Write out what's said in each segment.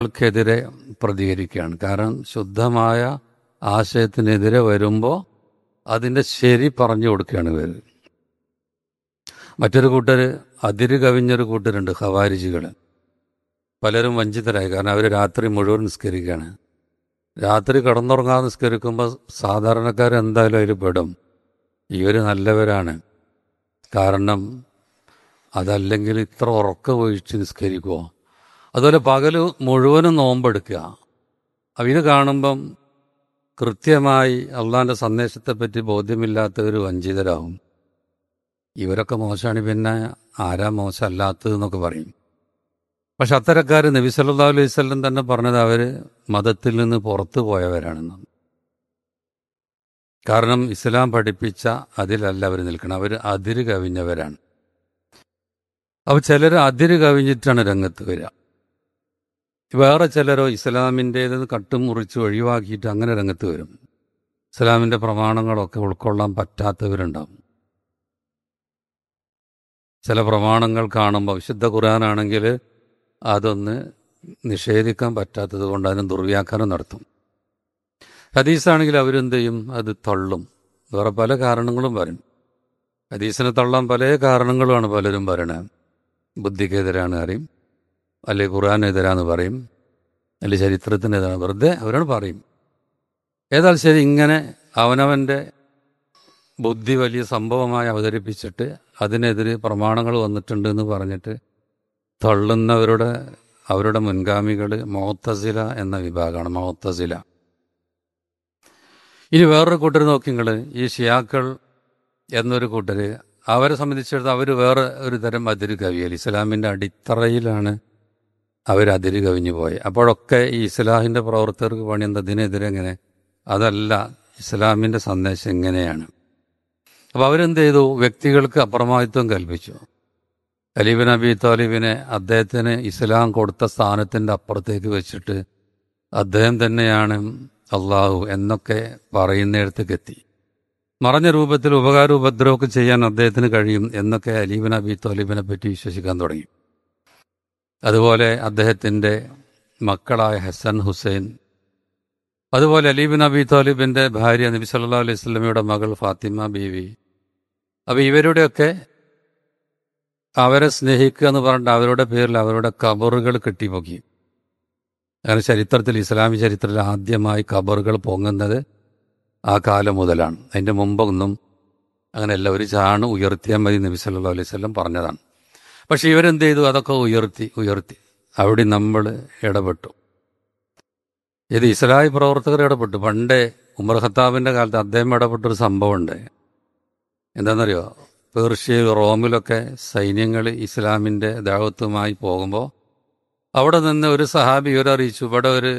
ൾക്കെതിരെ പ്രതികരിക്കുകയാണ് കാരണം ശുദ്ധമായ ആശയത്തിനെതിരെ വരുമ്പോൾ അതിൻ്റെ ശരി പറഞ്ഞു കൊടുക്കുകയാണ് ഇവർ മറ്റൊരു കൂട്ടർ അതിര് കവിഞ്ഞൊരു കൂട്ടരുണ്ട് ഖവാരിജികൾ പലരും വഞ്ചിതരായി കാരണം അവർ രാത്രി മുഴുവൻ നിസ്കരിക്കുകയാണ് രാത്രി കിടന്നുറങ്ങാതെ നിസ്കരിക്കുമ്പോൾ സാധാരണക്കാർ എന്തായാലും അതിൽ പെടും ഇവർ നല്ലവരാണ് കാരണം അതല്ലെങ്കിൽ ഇത്ര ഉറക്ക ഒഴിച്ച് നിസ്കരിക്കുമോ അതുപോലെ പകൽ മുഴുവനും നോമ്പെടുക്കുക അപ്പം ഇത് കാണുമ്പം കൃത്യമായി അള്ളാൻ്റെ സന്ദേശത്തെപ്പറ്റി ബോധ്യമില്ലാത്തവർ വഞ്ചിതരാകും ഇവരൊക്കെ മോശമാണ് പിന്നെ ആരാ മോശമല്ലാത്തതെന്നൊക്കെ പറയും പക്ഷെ അത്തരക്കാർ നബി സല്ലാ അലൈഹി വല്ലം തന്നെ പറഞ്ഞത് അവർ മതത്തിൽ നിന്ന് പുറത്തു പോയവരാണെന്ന് കാരണം ഇസ്ലാം പഠിപ്പിച്ച അതിലല്ല അവർ നിൽക്കണം അവർ അതിര് കവിഞ്ഞവരാണ് അപ്പോൾ ചിലർ അതിര് കവിഞ്ഞിട്ടാണ് രംഗത്ത് വരിക വേറെ ചിലരോ ഇസ്ലാമിൻ്റേത് കട്ടും മുറിച്ച് ഒഴിവാക്കിയിട്ട് അങ്ങനെ രംഗത്ത് വരും ഇസ്ലാമിൻ്റെ പ്രമാണങ്ങളൊക്കെ ഉൾക്കൊള്ളാൻ പറ്റാത്തവരുണ്ടാവും ചില പ്രമാണങ്ങൾ കാണുമ്പോൾ വിശുദ്ധ ഖുർആനാണെങ്കിൽ അതൊന്ന് നിഷേധിക്കാൻ പറ്റാത്തത് കൊണ്ട് അതിന് ദുർവ്യാഖ്യാനം നടത്തും ഹദീസാണെങ്കിൽ അവരെന്ത് ചെയ്യും അത് തള്ളും വേറെ പല കാരണങ്ങളും പറയും ഹദീസിനെ തള്ളാൻ പല കാരണങ്ങളുമാണ് പലരും പറയണത് ബുദ്ധിക്കെതിരാണ് അറിയും അല്ലെ ഖുർആാനെതിരാന്ന് പറയും അല്ലെ ചരിത്രത്തിനെതിരാണ് വെറുതെ അവരോട് പറയും ഏതായാലും ശരി ഇങ്ങനെ അവനവൻ്റെ ബുദ്ധി വലിയ സംഭവമായി അവതരിപ്പിച്ചിട്ട് അതിനെതിരെ പ്രമാണങ്ങൾ വന്നിട്ടുണ്ട് എന്ന് പറഞ്ഞിട്ട് തള്ളുന്നവരുടെ അവരുടെ മുൻഗാമികൾ മോത്തസില എന്ന വിഭാഗമാണ് മോത്തസില ഇനി വേറൊരു കൂട്ടർ നോക്കിങ്ങൾ ഈ ഷിയാക്കൾ എന്നൊരു കൂട്ടർ അവരെ സംബന്ധിച്ചിടത്തോളം അവർ വേറെ ഒരു തരം അതിര് കവിയൽ ഇസ്ലാമിൻ്റെ അടിത്തറയിലാണ് അവർ അതിര് കവിഞ്ഞു പോയി അപ്പോഴൊക്കെ ഈ ഇസ്ലാഹിൻ്റെ പ്രവർത്തകർക്ക് പണി എന്താ ഇതിനെതിരെ എങ്ങനെ അതല്ല ഇസ്ലാമിൻ്റെ സന്ദേശം എങ്ങനെയാണ് അപ്പോൾ അവരെന്ത് ചെയ്തു വ്യക്തികൾക്ക് അപ്രമാദിത്വം കൽപ്പിച്ചു അലീബിൻ അബി താലിബിനെ അദ്ദേഹത്തിന് ഇസ്ലാം കൊടുത്ത സ്ഥാനത്തിൻ്റെ അപ്പുറത്തേക്ക് വെച്ചിട്ട് അദ്ദേഹം തന്നെയാണ് അള്ളാഹു എന്നൊക്കെ പറയുന്നിടത്തേക്ക് എത്തി മറഞ്ഞ രൂപത്തിൽ ഉപകാര ഉപദ്രവമൊക്കെ ചെയ്യാൻ അദ്ദേഹത്തിന് കഴിയും എന്നൊക്കെ അലീബിൻ അബി താലിബിനെ പറ്റി വിശ്വസിക്കാൻ തുടങ്ങി അതുപോലെ അദ്ദേഹത്തിൻ്റെ മക്കളായ ഹസൻ ഹുസൈൻ അതുപോലെ അലീബിൻ അബി താലിബിൻ്റെ ഭാര്യ നബി സല്ലാ അലൈഹി സ്വലമയുടെ മകൾ ഫാത്തിമ ബീവി അപ്പോൾ ഇവരുടെയൊക്കെ അവരെ സ്നേഹിക്കുക എന്ന് പറഞ്ഞിട്ട് അവരുടെ പേരിൽ അവരുടെ കബറുകൾ കെട്ടിപ്പൊക്കി അങ്ങനെ ചരിത്രത്തിൽ ഇസ്ലാമി ചരിത്രത്തിൽ ആദ്യമായി കബറുകൾ പൊങ്ങുന്നത് ആ കാലം മുതലാണ് അതിൻ്റെ മുമ്പൊന്നും അങ്ങനെയല്ല ഒരു ചാണ് ഉയർത്തിയാൽ മതി നബി സല്ലാ അലൈഹി സ്വലം പറഞ്ഞതാണ് പക്ഷെ ഇവരെന്ത് ചെയ്തു അതൊക്കെ ഉയർത്തി ഉയർത്തി അവിടെ നമ്മൾ ഇടപെട്ടു ഇത് ഇസ്ലാഹി പ്രവർത്തകർ ഇടപെട്ടു പണ്ടേ ഉമർ ഖത്താബിൻ്റെ കാലത്ത് അദ്ദേഹം ഇടപെട്ടൊരു സംഭവമുണ്ട് എന്താണെന്നറിയോ പേർഷ്യയിൽ റോമിലൊക്കെ സൈന്യങ്ങൾ ഇസ്ലാമിൻ്റെ ദാവത്വമായി പോകുമ്പോൾ അവിടെ നിന്ന് ഒരു സഹാബി ഇവരറിയിച്ചു ഇവിടെ ഒരു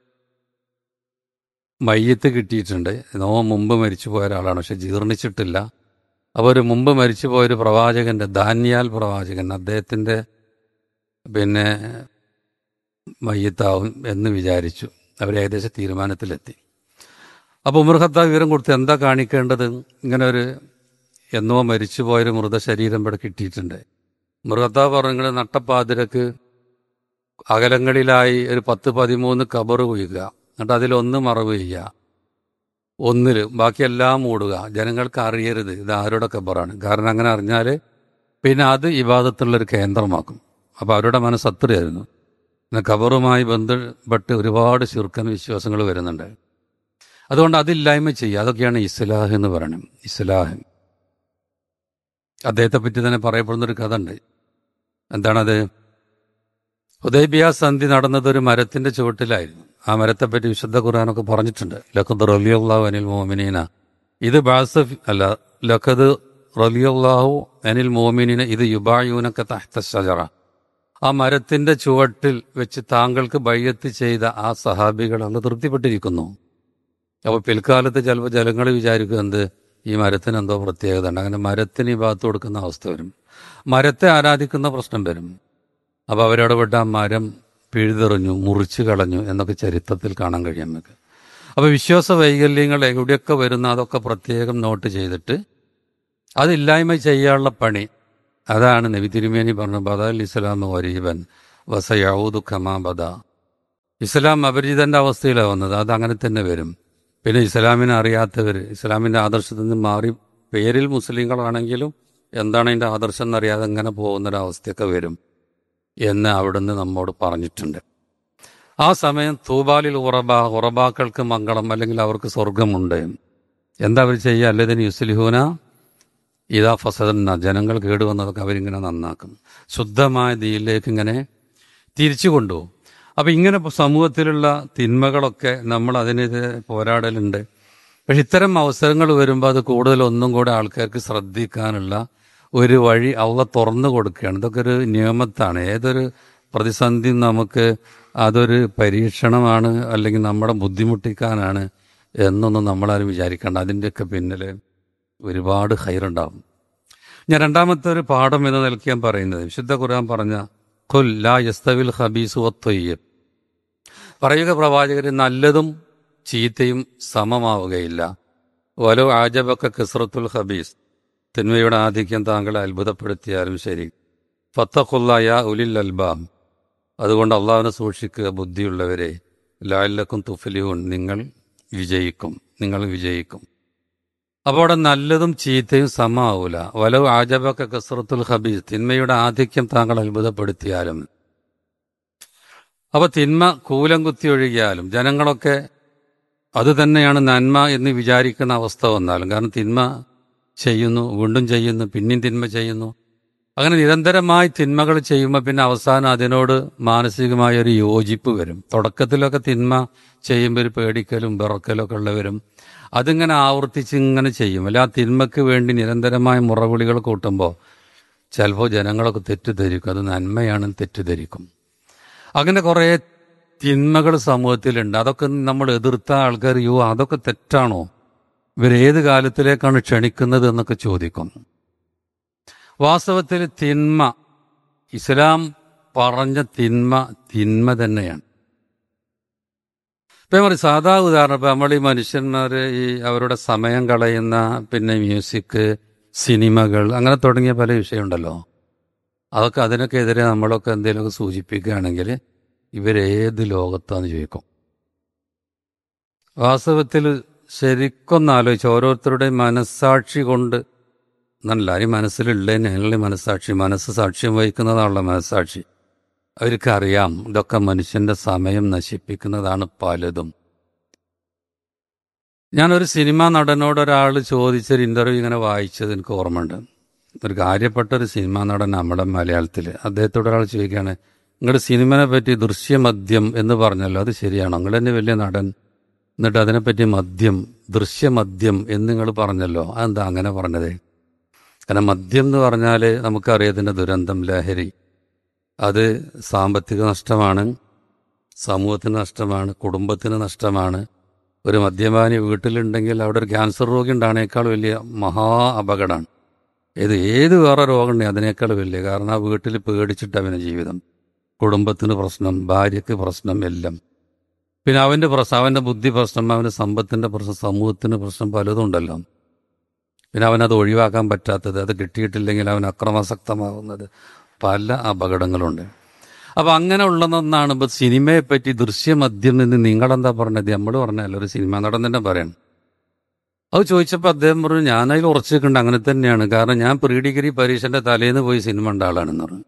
മയ്യത്ത് കിട്ടിയിട്ടുണ്ട് നോ മുമ്പ് മരിച്ചു പോയ ഒരാളാണ് പക്ഷെ ജീർണിച്ചിട്ടില്ല അപ്പോൾ ഒരു മുമ്പ് മരിച്ചു പോയൊരു പ്രവാചകൻ്റെ ദാന്യാൽ പ്രവാചകൻ അദ്ദേഹത്തിൻ്റെ പിന്നെ മയ്യത്താവും എന്ന് വിചാരിച്ചു അവർ ഏകദേശം തീരുമാനത്തിലെത്തി അപ്പോൾ ഉമർ ഖത്താബ് വിവരം കൊടുത്ത് എന്താ കാണിക്കേണ്ടത് ഇങ്ങനെ ഒരു എന്നോ മരിച്ചുപോയൊരു മൃതശരീരം ഇവിടെ കിട്ടിയിട്ടുണ്ട് മൃഗത്താവ് പറഞ്ഞു നട്ടപ്പാതിരക്ക് അകലങ്ങളിലായി ഒരു പത്ത് പതിമൂന്ന് കബറ് കുഴിക്കുക എന്നിട്ട് അതിലൊന്ന് മറവ് ചെയ്യുക ഒന്നിൽ ബാക്കിയെല്ലാം മൂടുക ജനങ്ങൾക്ക് അറിയരുത് ഇത് ആരുടെ കബറാണ് കാരണം അങ്ങനെ അറിഞ്ഞാൽ പിന്നെ അത് ഇബാദത്തുള്ളൊരു കേന്ദ്രമാക്കും അപ്പോൾ അവരുടെ മനസ്സ് അത്രയായിരുന്നു എന്നാൽ കബറുമായി ബന്ധപ്പെട്ട് ഒരുപാട് ശുർക്കൻ വിശ്വാസങ്ങൾ വരുന്നുണ്ട് അതുകൊണ്ട് അതില്ലായ്മ ചെയ്യുക അതൊക്കെയാണ് ഇസ്ലാഹ് എന്ന് പറയണം ഇസ്ലാഹ് അദ്ദേഹത്തെ പറ്റി തന്നെ പറയപ്പെടുന്നൊരു കഥ ഉണ്ട് എന്താണത് ഹുദൈബിയ സന്ധി നടന്നത് ഒരു മരത്തിന്റെ ചുവട്ടിലായിരുന്നു ആ മരത്തെപ്പറ്റി വിശുദ്ധ ഖുർആാനൊക്കെ പറഞ്ഞിട്ടുണ്ട് ലഖദ് റലിയുള്ളാഹു അനിൽ മോമിനീന ഇത് ബാസഫ് അല്ല ലഖദ് റലിയുള്ളാഹു അനിൽ മോമിനീന ഇത് യുബായൂനക്ക തഹ്ത ഷജറ ആ മരത്തിന്റെ ചുവട്ടിൽ വെച്ച് താങ്കൾക്ക് ബയ്യത്ത് ചെയ്ത ആ സഹാബികൾ അന്ന് തൃപ്തിപ്പെട്ടിരിക്കുന്നു അപ്പോൾ പിൽക്കാലത്ത് ചിലപ്പോൾ ജലങ്ങൾ വിചാരിക്കുക എന്ത് ഈ മരത്തിന് എന്തോ പ്രത്യേകത ഉണ്ട് അങ്ങനെ മരത്തിന് ഈ ഭാഗത്ത് കൊടുക്കുന്ന അവസ്ഥ വരും മരത്തെ ആരാധിക്കുന്ന പ്രശ്നം വരും അപ്പോൾ അവരിടപെട്ട് ആ മരം പിഴുതെറിഞ്ഞു മുറിച്ചു കളഞ്ഞു എന്നൊക്കെ ചരിത്രത്തിൽ കാണാൻ കഴിയും നമുക്ക് അപ്പോൾ വിശ്വാസ വൈകല്യങ്ങൾ എവിടെയൊക്കെ വരുന്ന അതൊക്കെ പ്രത്യേകം നോട്ട് ചെയ്തിട്ട് അതില്ലായ്മ ചെയ്യാനുള്ള പണി അതാണ് നബി തിരുമേനി പറഞ്ഞു ബദൽ ഇസ്ലാം വരീബൻ വസയൗദു ഖമാ ബദ ഇസ്ലാം അപരിചിതന്റെ അവസ്ഥയിലാണ് വന്നത് അത് അങ്ങനെ തന്നെ വരും പിന്നെ ഇസ്ലാമിനെ അറിയാത്തവർ ഇസ്ലാമിന്റെ ആദർശത്തിൽ നിന്ന് മാറി പേരിൽ മുസ്ലിങ്ങളാണെങ്കിലും എന്താണ് അതിന്റെ ആദർശം എന്നറിയാതെ അങ്ങനെ പോകുന്നൊരവസ്ഥയൊക്കെ വരും എന്ന് അവിടുന്ന് നമ്മോട് പറഞ്ഞിട്ടുണ്ട് ആ സമയം തൂബാലിൽ ഉറബ ഉറബാക്കൾക്ക് മംഗളം അല്ലെങ്കിൽ അവർക്ക് സ്വർഗമുണ്ട് എന്താ അവർ ചെയ്യുക അല്ലതിന് യുസ്ലിഹൂന ഇതാ ഫസദന്ന ജനങ്ങൾ കേടുവന്നതൊക്കെ അവരിങ്ങനെ നന്നാക്കും ശുദ്ധമായ ദീനിലേക്ക് ഇങ്ങനെ തിരിച്ചു കൊണ്ടുപോകും അപ്പം ഇങ്ങനെ സമൂഹത്തിലുള്ള തിന്മകളൊക്കെ നമ്മൾ അതിനെതിരെ പോരാടലുണ്ട് പക്ഷെ ഇത്തരം അവസരങ്ങൾ വരുമ്പോൾ അത് കൂടുതൽ ഒന്നും കൂടെ ആൾക്കാർക്ക് ശ്രദ്ധിക്കാനുള്ള ഒരു വഴി അവ തുറന്നു കൊടുക്കുകയാണ് ഇതൊക്കെ ഒരു നിയമത്താണ് ഏതൊരു പ്രതിസന്ധി നമുക്ക് അതൊരു പരീക്ഷണമാണ് അല്ലെങ്കിൽ നമ്മളെ ബുദ്ധിമുട്ടിക്കാനാണ് എന്നൊന്നും നമ്മളാരും വിചാരിക്കേണ്ട അതിൻ്റെയൊക്കെ പിന്നിൽ ഒരുപാട് ഹൈറുണ്ടാവും ഞാൻ രണ്ടാമത്തെ ഒരു പാഠം എന്ന് നിലയ്ക്ക് ഞാൻ പറയുന്നത് വിശുദ്ധ ഖുർആൻ പറഞ്ഞ ഖുൽ ലാ യസ്തവിൽ ഹബീസ് വത്തൊയ്യബ് പറയുക പ്രവാചകർ നല്ലതും ചീത്തയും സമമാവുകയില്ല വലോ ആജബക്ക കിസ്രത്തുൽ ഹബീസ് തിന്മയുടെ ആധിക്യം താങ്കളെ അത്ഭുതപ്പെടുത്തിയാലും ശരി ഫത്തഖുല്ലായ ഉലിൽ അൽബാം അതുകൊണ്ട് അള്ളാഹുവിനെ സൂക്ഷിക്കുക ബുദ്ധിയുള്ളവരെ ലാലക്കും തുഫലിയൂൺ നിങ്ങൾ വിജയിക്കും നിങ്ങൾ വിജയിക്കും അപ്പോൾ അവിടെ നല്ലതും ചീത്തയും സമാവൂല വലവ് ആജബക്ക കസറത്തുൽ ഹബീസ് തിന്മയുടെ ആധിക്യം താങ്കൾ അത്ഭുതപ്പെടുത്തിയാലും അപ്പൊ തിന്മ കൂലം കുത്തി ഒഴുകിയാലും ജനങ്ങളൊക്കെ അത് തന്നെയാണ് നന്മ എന്ന് വിചാരിക്കുന്ന അവസ്ഥ വന്നാലും കാരണം തിന്മ ചെയ്യുന്നു വീണ്ടും ചെയ്യുന്നു പിന്നെയും തിന്മ ചെയ്യുന്നു അങ്ങനെ നിരന്തരമായി തിന്മകൾ ചെയ്യുമ്പോൾ പിന്നെ അവസാനം അതിനോട് മാനസികമായ ഒരു യോജിപ്പ് വരും തുടക്കത്തിലൊക്കെ തിന്മ ചെയ്യുമ്പോൾ ഒരു പേടിക്കലും വിറക്കലും ഒക്കെ ഉള്ളവരും അതിങ്ങനെ ആവർത്തിച്ച് ഇങ്ങനെ ചെയ്യും അല്ല ആ തിന്മയ്ക്ക് വേണ്ടി നിരന്തരമായ മുറവിളികൾ കൂട്ടുമ്പോൾ ചിലപ്പോൾ ജനങ്ങളൊക്കെ തെറ്റിദ്ധരിക്കും അത് നന്മയാണെന്ന് തെറ്റിദ്ധരിക്കും അങ്ങനെ കുറേ തിന്മകൾ സമൂഹത്തിലുണ്ട് അതൊക്കെ നമ്മൾ എതിർത്ത ആൾക്കാർ യോ അതൊക്കെ തെറ്റാണോ ഇവരേത് കാലത്തിലേക്കാണ് ക്ഷണിക്കുന്നത് എന്നൊക്കെ ചോദിക്കും വാസ്തവത്തിൽ തിന്മ ഇസ്ലാം പറഞ്ഞ തിന്മ തിന്മ തന്നെയാണ് ഇപ്പം പറയും സാധാ ഉദാഹരണം ഇപ്പം നമ്മൾ ഈ മനുഷ്യന്മാർ ഈ അവരുടെ സമയം കളയുന്ന പിന്നെ മ്യൂസിക് സിനിമകൾ അങ്ങനെ തുടങ്ങിയ പല വിഷയമുണ്ടല്ലോ അതൊക്കെ അതിനൊക്കെ എതിരെ നമ്മളൊക്കെ എന്തെങ്കിലുമൊക്കെ സൂചിപ്പിക്കുകയാണെങ്കിൽ ഇവരേത് ലോകത്താന്ന് ചോദിക്കും വാസ്തവത്തിൽ ശരിക്കൊന്ന് ആലോചിച്ച് ഓരോരുത്തരുടെയും മനസ്സാക്ഷി കൊണ്ട് എന്നല്ല ഈ മനസ്സിലുള്ളതിന് അതിനുള്ള മനസ്സാക്ഷി മനസ്സ് സാക്ഷ്യം വഹിക്കുന്നതാണല്ലോ മനസ്സാക്ഷി അവർക്കറിയാം ഇതൊക്കെ മനുഷ്യന്റെ സമയം നശിപ്പിക്കുന്നതാണ് പലതും ഞാനൊരു സിനിമാ നടനോട് ഒരാൾ ചോദിച്ചൊരു ഇന്റർവ്യൂ ഇങ്ങനെ വായിച്ചത് എനിക്ക് ഓർമ്മയുണ്ട് ഒരു കാര്യപ്പെട്ട ഒരു സിനിമാ നടൻ നമ്മുടെ മലയാളത്തിൽ അദ്ദേഹത്തോട് ഒരാൾ ചോദിക്കുകയാണ് നിങ്ങളുടെ സിനിമനെ പറ്റി ദൃശ്യമദ്യം എന്ന് പറഞ്ഞല്ലോ അത് ശരിയാണോ നിങ്ങൾ തന്നെ വലിയ നടൻ എന്നിട്ട് അതിനെപ്പറ്റി മദ്യം ദൃശ്യമദ്യം എന്ന് നിങ്ങൾ പറഞ്ഞല്ലോ അതെന്താ അങ്ങനെ പറഞ്ഞത് കാരണം മദ്യം എന്ന് പറഞ്ഞാൽ നമുക്കറിയാതിൻ്റെ ദുരന്തം ലഹരി അത് സാമ്പത്തിക നഷ്ടമാണ് സമൂഹത്തിന് നഷ്ടമാണ് കുടുംബത്തിന് നഷ്ടമാണ് ഒരു മദ്യപാനി വീട്ടിലുണ്ടെങ്കിൽ അവിടെ ഒരു ക്യാൻസർ രോഗി ഉണ്ടാണേക്കാൾ വലിയ മഹാ അപകടമാണ് ഏത് ഏത് വേറെ രോഗം ഉണ്ടെങ്കിൽ അതിനേക്കാൾ വലിയ കാരണം ആ വീട്ടിൽ പേടിച്ചിട്ട് അവന് ജീവിതം കുടുംബത്തിന് പ്രശ്നം ഭാര്യയ്ക്ക് പ്രശ്നം എല്ലാം പിന്നെ അവൻ്റെ പ്രശ്നം അവൻ്റെ ബുദ്ധി പ്രശ്നം അവൻ്റെ സമ്പത്തിൻ്റെ പ്രശ്നം സമൂഹത്തിന് പ്രശ്നം പലതും ഉണ്ടല്ലോ പിന്നെ അവനത് ഒഴിവാക്കാൻ പറ്റാത്തത് അത് കിട്ടിയിട്ടില്ലെങ്കിൽ അവൻ അക്രമാസക്തമാകുന്നത് പല അപകടങ്ങളുണ്ട് അപ്പം അങ്ങനെ ഉള്ളതെന്നാണ് ഇപ്പോൾ സിനിമയെ പറ്റി ദൃശ്യമദ്യം എന്ന് നിങ്ങളെന്താ പറഞ്ഞത് നമ്മൾ പറഞ്ഞല്ലോ ഒരു സിനിമ നടൻ തന്നെ പറയണം അത് ചോദിച്ചപ്പോൾ അദ്ദേഹം പറഞ്ഞു ഞാനതിൽ ഉറച്ചു നിൽക്കുന്നുണ്ട് അങ്ങനെ തന്നെയാണ് കാരണം ഞാൻ പ്രീ ഡിഗ്രി പരീക്ഷൻ്റെ തലേന്ന് പോയി സിനിമ കണ്ട ആളാണെന്ന് പറഞ്ഞു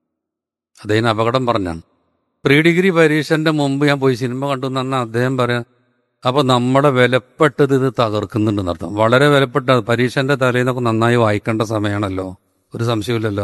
അദ്ദേഹം അപകടം പറഞ്ഞാണ് പ്രീ ഡിഗ്രി പരീക്ഷൻ്റെ മുമ്പ് ഞാൻ പോയി സിനിമ കണ്ടു എന്നാണ് അദ്ദേഹം പറയാം അപ്പോൾ നമ്മുടെ വിലപ്പെട്ടത് ഇത് തകർക്കുന്നുണ്ടെന്ന് അർത്ഥം വളരെ വിലപ്പെട്ട പരീക്ഷൻ്റെ തലേന്നൊക്കെ നന്നായി വായിക്കേണ്ട സമയമാണല്ലോ ഒരു സംശയമില്ലല്ലോ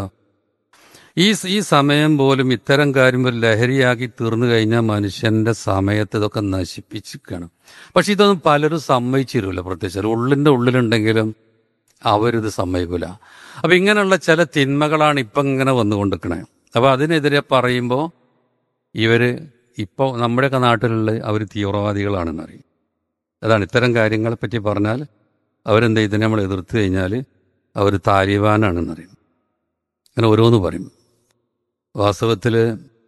ഈ ഈ സമയം പോലും ഇത്തരം കാര്യം ഒരു ലഹരിയാക്കി തീർന്നു കഴിഞ്ഞാൽ മനുഷ്യന്റെ സമയത്ത് ഇതൊക്കെ നശിപ്പിച്ചിരിക്കണം പക്ഷെ ഇതൊന്നും പലരും സമ്മതിച്ചിരുമില്ല പ്രത്യേകിച്ച് ഉള്ളിൻ്റെ ഉള്ളിലുണ്ടെങ്കിലും അവരിത് സമ്മതിക്കില്ല അപ്പൊ ഇങ്ങനെയുള്ള ചില തിന്മകളാണ് ഇപ്പം ഇങ്ങനെ വന്നുകൊണ്ടിരിക്കണേ അപ്പൊ അതിനെതിരെ പറയുമ്പോൾ ഇവര് ഇപ്പോൾ നമ്മുടെയൊക്കെ നാട്ടിലുള്ള അവർ തീവ്രവാദികളാണെന്ന് അറിയും അതാണ് ഇത്തരം കാര്യങ്ങളെ പറ്റി പറഞ്ഞാൽ അവരെന്താ ഇതിനെ നമ്മൾ എതിർത്ത് കഴിഞ്ഞാൽ അവർ താലിബാനാണെന്നറിയും അങ്ങനെ ഓരോന്ന് പറയും വാസ്തവത്തിൽ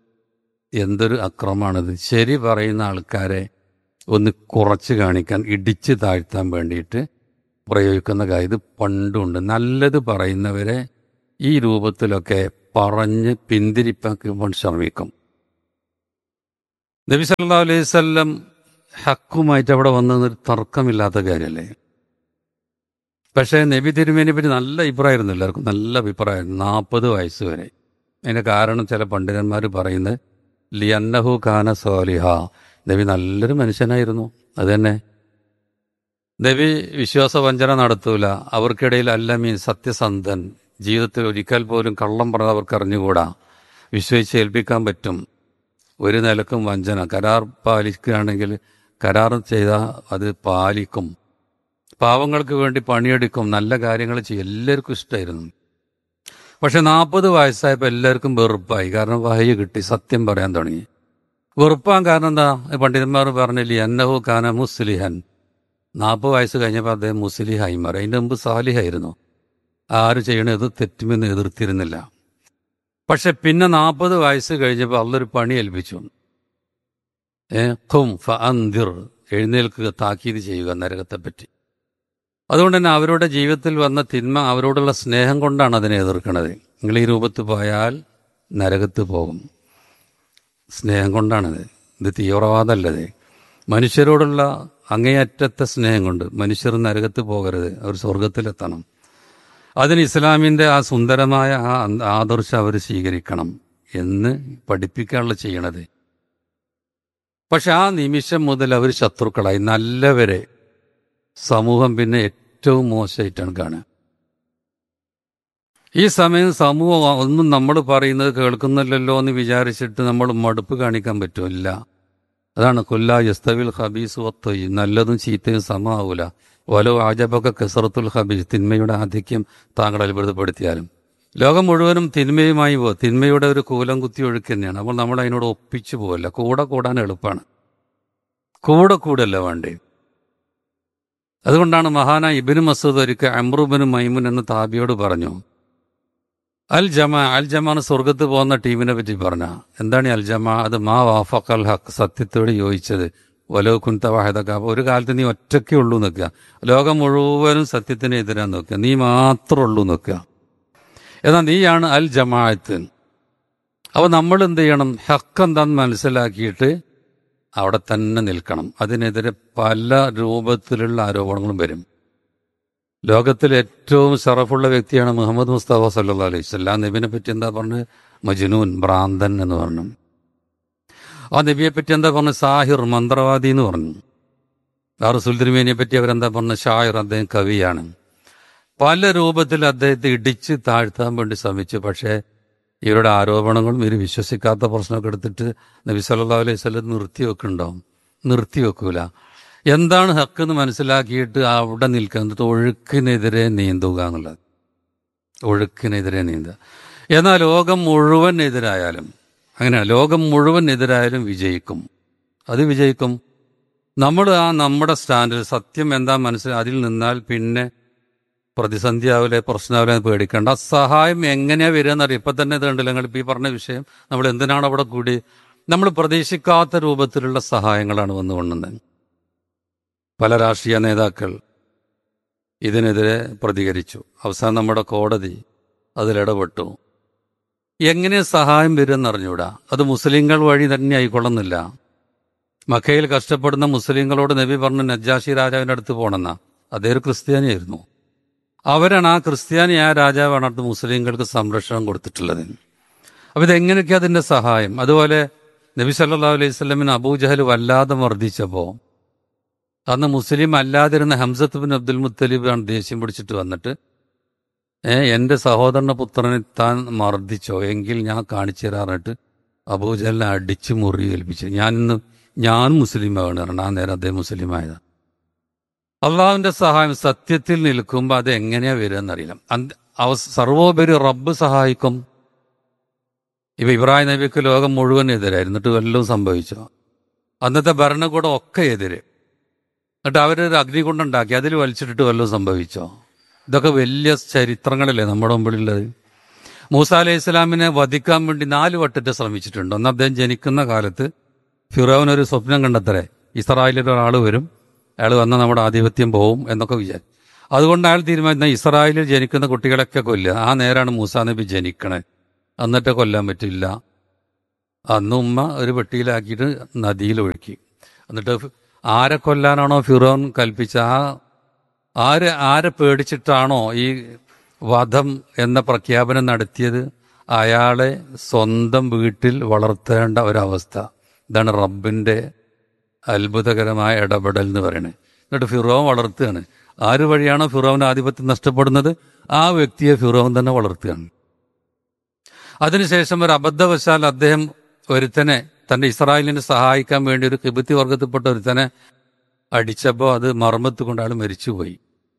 എന്തൊരു അക്രമമാണിത് ശരി പറയുന്ന ആൾക്കാരെ ഒന്ന് കുറച്ച് കാണിക്കാൻ ഇടിച്ച് താഴ്ത്താൻ വേണ്ടിയിട്ട് പ്രയോഗിക്കുന്ന കാര്യം ഇത് പണ്ടുണ്ട് നല്ലത് പറയുന്നവരെ ഈ രൂപത്തിലൊക്കെ പറഞ്ഞ് പിന്തിരിപ്പാക്കുമ്പോൾ ശ്രമിക്കും നബി സല്ലാ അലൈഹി സ്വല്ലം ഹക്കുമായിട്ട് അവിടെ വന്നത് തർക്കമില്ലാത്ത കാര്യമല്ലേ പക്ഷേ നബി തിരുമേനെ പറ്റി നല്ല അഭിപ്രായമായിരുന്നു എല്ലാവർക്കും നല്ല അഭിപ്രായമായിരുന്നു നാൽപ്പത് വയസ്സ് വരെ അതിൻ്റെ കാരണം ചില പണ്ഡിതന്മാർ പറയുന്നത് ലിയന്നഹു ഖാന സോലിഹ നബി നല്ലൊരു മനുഷ്യനായിരുന്നു അത് തന്നെ നബി വിശ്വാസവഞ്ചന നടത്തൂല അവർക്കിടയിൽ അല്ല മീൻ സത്യസന്ധൻ ജീവിതത്തിൽ ഒരിക്കൽ പോലും കള്ളം പറഞ്ഞത് അവർക്ക് അറിഞ്ഞുകൂടാ വിശ്വസിച്ച് ഏൽപ്പിക്കാൻ പറ്റും ഒരു നിലക്കും വഞ്ചന കരാർ പാലിക്കുകയാണെങ്കിൽ കരാർ ചെയ്താൽ അത് പാലിക്കും പാവങ്ങൾക്ക് വേണ്ടി പണിയെടുക്കും നല്ല കാര്യങ്ങൾ ചെയ്യും എല്ലാവർക്കും ഇഷ്ടമായിരുന്നു പക്ഷെ നാൽപ്പത് വയസ്സായപ്പോൾ എല്ലാവർക്കും വെറുപ്പായി കാരണം വഹയ കിട്ടി സത്യം പറയാൻ തുടങ്ങി വെറുപ്പാൻ കാരണം എന്താ പണ്ഡിതന്മാർ പറഞ്ഞില്ലേ എന്നഹു കാന മുസ്ലിഹൻ നാൽപ്പത് വയസ്സ് കഴിഞ്ഞപ്പോൾ അദ്ദേഹം മുസ്ലിഹായി മാറി അതിൻ്റെ മുമ്പ് സാലിഹായിരുന്നു ആര് ചെയ്യണത് തെറ്റുമെന്ന് എതിർത്തിരുന്നില്ല പക്ഷെ പിന്നെ നാൽപ്പത് വയസ്സ് കഴിഞ്ഞപ്പോൾ അള്ളൊരു പണി ഏൽപ്പിച്ചു ഏ ഖും ഫ അന്തിർ എഴുന്നേൽക്കുക താക്കീത് ചെയ്യുക നരകത്തെപ്പറ്റി അതുകൊണ്ട് തന്നെ അവരുടെ ജീവിതത്തിൽ വന്ന തിന്മ അവരോടുള്ള സ്നേഹം കൊണ്ടാണ് അതിനെ എതിർക്കുന്നത് നിങ്ങൾ ഈ രൂപത്തിൽ പോയാൽ നരകത്ത് പോകും സ്നേഹം കൊണ്ടാണിത് ഇത് തീവ്രവാദമല്ലത് മനുഷ്യരോടുള്ള അങ്ങേയറ്റത്തെ സ്നേഹം കൊണ്ട് മനുഷ്യർ നരകത്ത് പോകരുത് അവർ സ്വർഗത്തിലെത്തണം അതിന് ഇസ്ലാമിൻ്റെ ആ സുന്ദരമായ ആ ആദർശം അവർ സ്വീകരിക്കണം എന്ന് പഠിപ്പിക്കാനുള്ള ചെയ്യണത് പക്ഷെ ആ നിമിഷം മുതൽ അവർ ശത്രുക്കളായി നല്ലവരെ സമൂഹം പിന്നെ ഏറ്റവും മോശമായിട്ടാണ് കാണുക ഈ സമയം സമൂഹം ഒന്നും നമ്മൾ പറയുന്നത് കേൾക്കുന്നില്ലല്ലോ എന്ന് വിചാരിച്ചിട്ട് നമ്മൾ മടുപ്പ് കാണിക്കാൻ പറ്റുമില്ല അതാണ് കൊല്ല യസ്തവിൽ ഹബീസ് ഒത്തൊയ് നല്ലതും ചീത്തയും സമാവൂല ഓലോ ആജബൊക്കെ കെസറത്തുൽ ഹബീസ് തിന്മയുടെ ആധിക്യം താങ്കൾ അത്ഭുതപ്പെടുത്തിയാലും ലോകം മുഴുവനും തിന്മയുമായി പോ തിന്മയുടെ ഒരു കൂലം കുത്തി ഒഴുക്ക് തന്നെയാണ് അപ്പോൾ നമ്മൾ അതിനോട് ഒപ്പിച്ചു പോവല്ല കൂടെ കൂടാൻ എളുപ്പമാണ് കൂടെ കൂടല്ല വേണ്ടേ അതുകൊണ്ടാണ് മഹാന ഇബിന് മസൂദ് ഒരിക്കൽ അമ്രുബിന് മൈമുൻ എന്ന് താബിയോട് പറഞ്ഞു അൽ ജമാ അൽ ജമാണ് സ്വർഗത്ത് പോകുന്ന ടീമിനെ പറ്റി പറഞ്ഞ എന്താണ് ഈ അൽ ജമാ അത് മാ വാഫഖ് അൽ ഹക്ക് സത്യത്തോട് യോജിച്ചത് വലോ കുൻത വാഹിദക്ക അപ്പോൾ ഒരു കാലത്ത് നീ ഒറ്റയ്ക്കേ ഉള്ളൂ നിൽക്കുക ലോകം മുഴുവനും സത്യത്തിന് എതിരാൻ നോക്കുക നീ മാത്രമേ ഉള്ളൂ നിൽക്കുക എന്നാൽ നീയാണ് അൽ ജമാഅത്ത് അപ്പോൾ നമ്മൾ എന്ത് ചെയ്യണം ഹക്ക് എന്താന്ന് മനസ്സിലാക്കിയിട്ട് അവിടെ തന്നെ നിൽക്കണം അതിനെതിരെ പല രൂപത്തിലുള്ള ആരോപണങ്ങളും വരും ലോകത്തിൽ ഏറ്റവും ഷറഫുള്ള വ്യക്തിയാണ് മുഹമ്മദ് മുസ്തഫ സല്ലാ അലൈഹി സ്വല്ലാം നബിനെ പറ്റി എന്താ പറഞ്ഞത് മജ്നൂൻ ഭ്രാന്തൻ എന്ന് പറഞ്ഞു ആ നബിയെ പറ്റി എന്താ പറഞ്ഞത് സാഹിർ മന്ത്രവാദി എന്ന് പറഞ്ഞു ആ റസൂൽ തിരുമേനിയെ പറ്റി അവരെന്താ പറഞ്ഞത് ഷാഹിർ അദ്ദേഹം കവിയാണ് പല രൂപത്തിൽ അദ്ദേഹത്തെ ഇടിച്ച് താഴ്ത്താൻ വേണ്ടി ശ്രമിച്ചു പക്ഷേ ഇവരുടെ ആരോപണങ്ങളും ഇവർ വിശ്വസിക്കാത്ത പ്രശ്നമൊക്കെ എടുത്തിട്ട് നബി സല്ലാ അലൈഹി സ്വലം നിർത്തിവെക്കുന്നുണ്ടാവും നിർത്തിവെക്കൂല എന്താണ് ഹക്ക് എന്ന് മനസ്സിലാക്കിയിട്ട് അവിടെ നിൽക്കുക എന്നിട്ട് ഒഴുക്കിനെതിരെ നീന്തുക എന്നുള്ളത് ഒഴുക്കിനെതിരെ നീന്തുക എന്നാൽ ലോകം മുഴുവൻ എതിരായാലും അങ്ങനെയാണ് ലോകം മുഴുവൻ എതിരായാലും വിജയിക്കും അത് വിജയിക്കും നമ്മൾ ആ നമ്മുടെ സ്റ്റാൻഡിൽ സത്യം എന്താ മനസ്സിൽ അതിൽ നിന്നാൽ പിന്നെ പ്രതിസന്ധിയാവില്ലേ പ്രശ്നമാവില്ലേ എന്ന് പേടിക്കേണ്ട ആ സഹായം എങ്ങനെയാ വരിക എന്നറിയാം ഇപ്പം തന്നെ ഇത് കണ്ടില്ല നിങ്ങൾ ഇപ്പം ഈ പറഞ്ഞ വിഷയം നമ്മൾ എന്തിനാണ് അവിടെ കൂടി നമ്മൾ പ്രതീക്ഷിക്കാത്ത രൂപത്തിലുള്ള സഹായങ്ങളാണ് വന്നുകൊണ്ടുന്നത് പല രാഷ്ട്രീയ നേതാക്കൾ ഇതിനെതിരെ പ്രതികരിച്ചു അവസാനം നമ്മുടെ കോടതി അതിലിടപെട്ടു എങ്ങനെ സഹായം വരുമെന്നറിഞ്ഞൂടാ അത് മുസ്ലിങ്ങൾ വഴി തന്നെ ആയിക്കൊള്ളുന്നില്ല മക്കയിൽ കഷ്ടപ്പെടുന്ന മുസ്ലിങ്ങളോട് നബി പറഞ്ഞു നജാഷി രാജാവിൻ്റെ അടുത്ത് പോകണമെന്ന അതേ ഒരു ക്രിസ്ത്യാനിയായിരുന്നു അവരാണ് ആ ക്രിസ്ത്യാനി ആ രാജാവാണ് അടുത്ത് മുസ്ലിങ്ങൾക്ക് സംരക്ഷണം കൊടുത്തിട്ടുള്ളത് അപ്പോൾ ഇതെങ്ങനെയൊക്കെ അതിൻ്റെ സഹായം അതുപോലെ നബി സല്ലാ അലൈഹി സ്വലമിന് അബൂജഹൽ വല്ലാതെ മർദ്ദിച്ചപ്പോൾ അന്ന് മുസ്ലിം അല്ലാതിരുന്ന ഹംസത്ത് ബിൻ അബ്ദുൽ മുത്തലിബാണ് ദേഷ്യം പിടിച്ചിട്ട് വന്നിട്ട് ഏ എൻ്റെ സഹോദരൻ്റെ പുത്രനെ താൻ മർദ്ദിച്ചോ എങ്കിൽ ഞാൻ കാണിച്ചു തരാറിട്ട് അബൂജഹലിനെ അടിച്ച് മുറി ഏൽപ്പിച്ചു ഞാൻ ഇന്ന് ഞാൻ മുസ്ലിമാണ് കാരണം ആ നേരം അദ്ദേഹം മുസ്ലിമായതാണ് അള്ളാഹുവിൻ്റെ സഹായം സത്യത്തിൽ നിൽക്കുമ്പോൾ അത് എങ്ങനെയാ വരിക എന്നറിയില്ല അവ സർവോപരി റബ്ബ് സഹായിക്കും ഇപ്പൊ ഇബ്രാഹിം നബിക്ക് ലോകം മുഴുവൻ എതിരായിരുന്നു എന്നിട്ട് വല്ലതും സംഭവിച്ചോ അന്നത്തെ ഭരണകൂടം ഒക്കെ എതിര് എന്നിട്ട് അവരൊരു അഗ്നികുണ്ടുണ്ടാക്കി അതിൽ വലിച്ചിട്ടിട്ട് വല്ലതും സംഭവിച്ചോ ഇതൊക്കെ വലിയ ചരിത്രങ്ങളല്ലേ നമ്മുടെ മുമ്പിലുള്ളത് മൂസ അലൈഹി ഇസ്ലാമിനെ വധിക്കാൻ വേണ്ടി നാല് വട്ടത്തെ ശ്രമിച്ചിട്ടുണ്ട് ഒന്ന് അദ്ദേഹം ജനിക്കുന്ന കാലത്ത് ഫിറോവൻ ഒരു സ്വപ്നം കണ്ടത്രേ ഇസ്രായേലിൽ ഒരാൾ വരും അയാൾ വന്നാൽ നമ്മുടെ ആധിപത്യം പോവും എന്നൊക്കെ വിചാരിച്ചു അതുകൊണ്ട് അയാൾ തീരുമാനിക്കുന്ന ഇസ്രായേലിൽ ജനിക്കുന്ന കുട്ടികളൊക്കെ കൊല്ലുക ആ നേരാണ് മൂസാ നബി ജനിക്കണേ എന്നിട്ട് കൊല്ലാൻ പറ്റില്ല അന്ന് ഉമ്മ ഒരു പെട്ടിയിലാക്കിയിട്ട് നദിയിൽ ഒഴുക്കി എന്നിട്ട് ആരെ കൊല്ലാനാണോ ഫിറോൻ കൽപ്പിച്ച ആ ആര് ആരെ പേടിച്ചിട്ടാണോ ഈ വധം എന്ന പ്രഖ്യാപനം നടത്തിയത് അയാളെ സ്വന്തം വീട്ടിൽ വളർത്തേണ്ട ഒരവസ്ഥ ഇതാണ് റബ്ബിൻ്റെ അത്ഭുതകരമായ ഇടപെടൽ എന്ന് പറയുന്നത് എന്നിട്ട് ഫിറോൻ വളർത്തുകയാണ് ആര് വഴിയാണോ ഫിറോവിൻ്റെ ആധിപത്യം നഷ്ടപ്പെടുന്നത് ആ വ്യക്തിയെ ഫിറോൻ തന്നെ വളർത്തുകയാണ് അതിനുശേഷം ഒരു അബദ്ധവശാൽ അദ്ദേഹം ഒരുത്തനെ തന്റെ ഇസ്രായേലിനെ സഹായിക്കാൻ വേണ്ടി ഒരു കിബത്തി വർഗത്തിൽപ്പെട്ട ഒരുത്തനെ അടിച്ചപ്പോൾ അത് മർമ്മത്ത് കൊണ്ട് അയാൾ മരിച്ചുപോയി